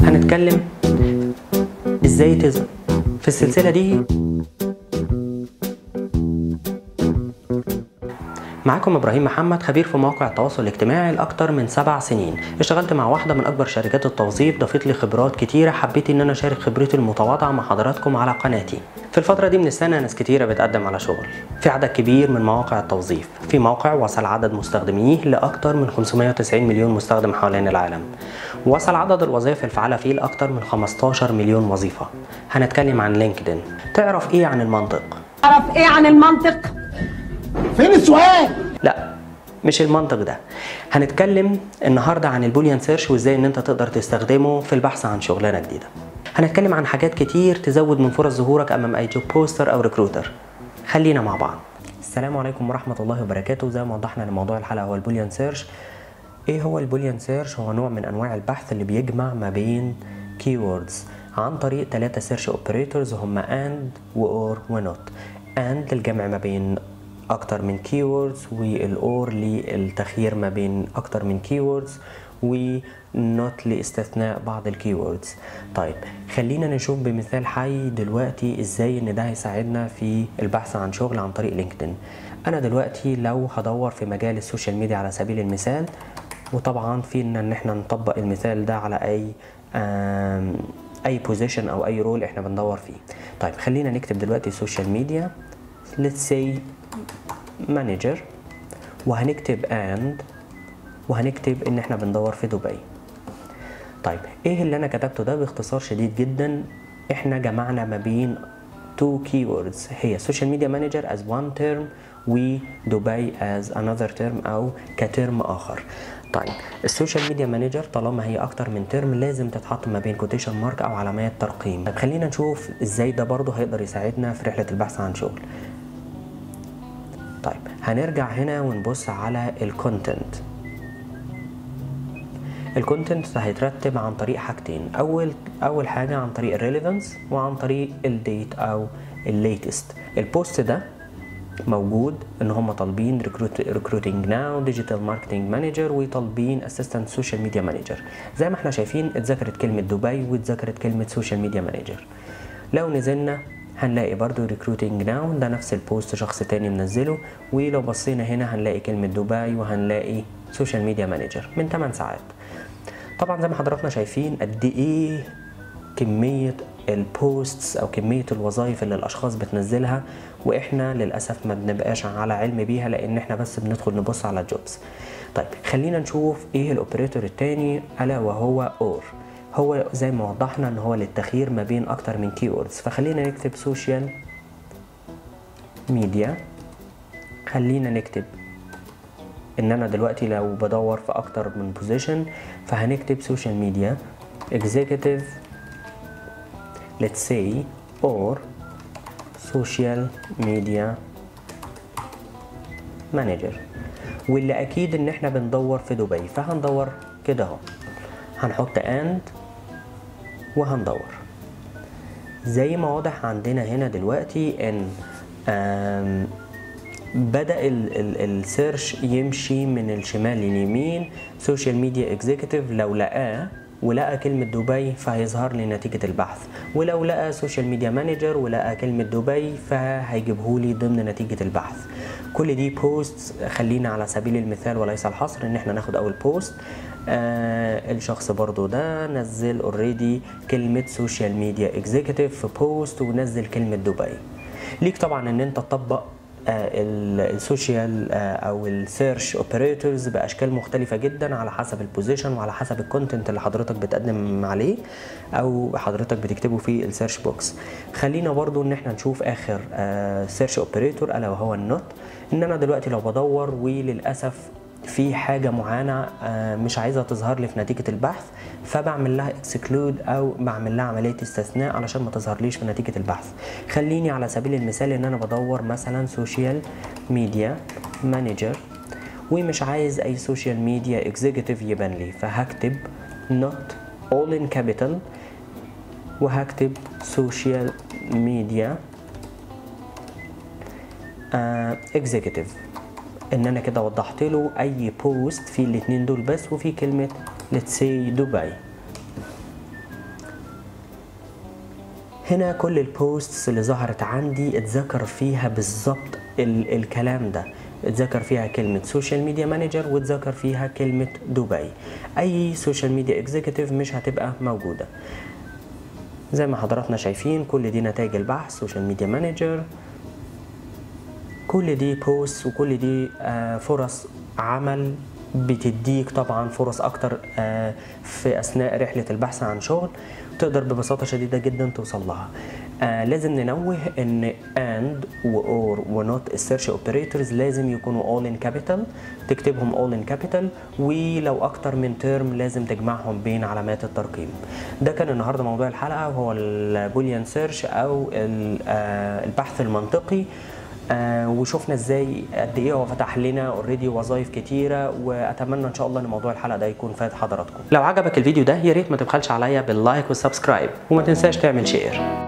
هنتكلم ازاي تظهر في السلسله دي معاكم ابراهيم محمد خبير في مواقع التواصل الاجتماعي لاكتر من سبع سنين اشتغلت مع واحده من اكبر شركات التوظيف ضافت لي خبرات كتيره حبيت ان انا اشارك خبرتي المتواضعه مع حضراتكم على قناتي في الفتره دي من السنه ناس كتيره بتقدم على شغل في عدد كبير من مواقع التوظيف في موقع وصل عدد مستخدميه لاكتر من 590 مليون مستخدم حوالين العالم وصل عدد الوظائف الفعاله فيه لاكتر من 15 مليون وظيفه هنتكلم عن لينكدين تعرف ايه عن المنطق تعرف ايه عن المنطق فين السؤال؟ لا مش المنطق ده هنتكلم النهارده عن البوليان سيرش وازاي ان انت تقدر تستخدمه في البحث عن شغلانه جديده هنتكلم عن حاجات كتير تزود من فرص ظهورك امام اي جوب بوستر او ريكروتر خلينا مع بعض السلام عليكم ورحمه الله وبركاته زي ما وضحنا لموضوع الحلقه هو البوليان سيرش ايه هو البوليان سيرش هو نوع من انواع البحث اللي بيجمع ما بين كيوردز عن طريق ثلاثة سيرش اوبريتورز هم and و or و not and للجمع ما بين اكتر من keywords والاور للتخيير ما بين اكتر من keywords و not لاستثناء بعض الكيوردز طيب خلينا نشوف بمثال حي دلوقتي ازاي ان ده هيساعدنا في البحث عن شغل عن طريق لينكدين انا دلوقتي لو هدور في مجال السوشيال ميديا على سبيل المثال وطبعا في ان احنا نطبق المثال ده على اي اي بوزيشن او اي رول احنا بندور فيه طيب خلينا نكتب دلوقتي سوشيال ميديا let's say manager وهنكتب and وهنكتب ان احنا بندور في دبي طيب ايه اللي انا كتبته ده باختصار شديد جدا احنا جمعنا ما بين two keywords هي social media manager as one term ودبي as another term او كترم اخر طيب السوشيال ميديا مانجر طالما هي اكتر من ترم لازم تتحط ما بين كوتيشن مارك او علامات ترقيم طيب خلينا نشوف ازاي ده برضه هيقدر يساعدنا في رحله البحث عن شغل طيب هنرجع هنا ونبص على الكونتنت الكونتنت هيترتب عن طريق حاجتين اول اول حاجه عن طريق الريليفنس وعن طريق الديت او الليتست البوست ده موجود ان هم طالبين ريكروتنج ناو ديجيتال ماركتنج مانجر وطالبين اسيستنت سوشيال ميديا مانجر زي ما احنا شايفين اتذكرت كلمه دبي واتذكرت كلمه سوشيال ميديا مانجر لو نزلنا هنلاقي برضو ريكروتنج ناو ده نفس البوست شخص تاني منزله ولو بصينا هنا هنلاقي كلمة دبي وهنلاقي سوشيال ميديا مانجر من 8 ساعات طبعا زي ما حضراتنا شايفين قد ايه كمية البوستس او كمية الوظائف اللي الاشخاص بتنزلها واحنا للاسف ما بنبقاش على علم بيها لان احنا بس بندخل نبص على الجوبز طيب خلينا نشوف ايه الاوبريتور التاني الا وهو اور هو زي ما وضحنا ان هو للتخيير ما بين اكتر من كيوردز فخلينا نكتب سوشيال ميديا خلينا نكتب ان انا دلوقتي لو بدور في اكتر من بوزيشن فهنكتب سوشيال ميديا executive let's say or social media manager واللي اكيد ان احنا بندور في دبي فهندور كده اهو هنحط and وهندور زي ما واضح عندنا هنا دلوقتي ان بدأ السيرش يمشي من الشمال لليمين سوشيال ميديا اكزيكتيف لو لقاه ولقى كلمة دبي فهيظهر لي نتيجة البحث ولو لقى سوشيال ميديا مانجر ولقى كلمة دبي فهيجيبه لي ضمن نتيجة البحث كل دي بوست خلينا على سبيل المثال وليس الحصر ان احنا ناخد اول بوست آه الشخص برضو ده نزل اوريدي كلمة سوشيال ميديا اكزيكتيف في بوست ونزل كلمة دبي ليك طبعا ان انت تطبق السوشيال او السيرش اوبريتورز باشكال مختلفه جدا على حسب البوزيشن وعلى حسب الكونتنت اللي حضرتك بتقدم عليه او حضرتك بتكتبه في السيرش بوكس خلينا برضو ان احنا نشوف اخر سيرش اوبريتور الا وهو النوت ان انا دلوقتي لو بدور وللاسف في حاجة معينة مش عايزة تظهر لي في نتيجة البحث فبعمل لها اكسكلود او بعمل لها عملية استثناء علشان ما تظهرليش في نتيجة البحث خليني على سبيل المثال ان انا بدور مثلا سوشيال ميديا مانجر ومش عايز اي سوشيال ميديا اكزيكتيف يبان لي فهكتب not all in capital وهكتب سوشيال ميديا اكزيكتيف ان انا كده وضحت له اي بوست فيه الاتنين دول بس وفي كلمه let's say دبي هنا كل البوستس اللي ظهرت عندي اتذكر فيها بالظبط ال- الكلام ده اتذكر فيها كلمة سوشيال ميديا مانجر واتذكر فيها كلمة دبي أي سوشيال ميديا اكزيكتيف مش هتبقى موجودة زي ما حضراتنا شايفين كل دي نتائج البحث سوشيال ميديا مانجر كل دي بوست وكل دي آه، فرص عمل بتديك طبعا فرص اكتر آه، في اثناء رحله البحث عن شغل تقدر ببساطه شديده جدا توصل لها آه لازم ننوه ان and و or و not السيرش اوبريتورز لازم يكونوا all in capital تكتبهم all in capital ولو اكتر من ترم لازم تجمعهم بين علامات الترقيم ده كان النهارده موضوع الحلقه وهو البوليان سيرش او ال- آه، البحث المنطقي آه وشفنا ازاي قد ايه هو فتح لنا اوريدي وظائف كتيره واتمنى ان شاء الله ان موضوع الحلقه ده يكون فاد حضراتكم لو عجبك الفيديو ده يا ريت ما تبخلش عليا باللايك والسبسكرايب وما تنساش تعمل شير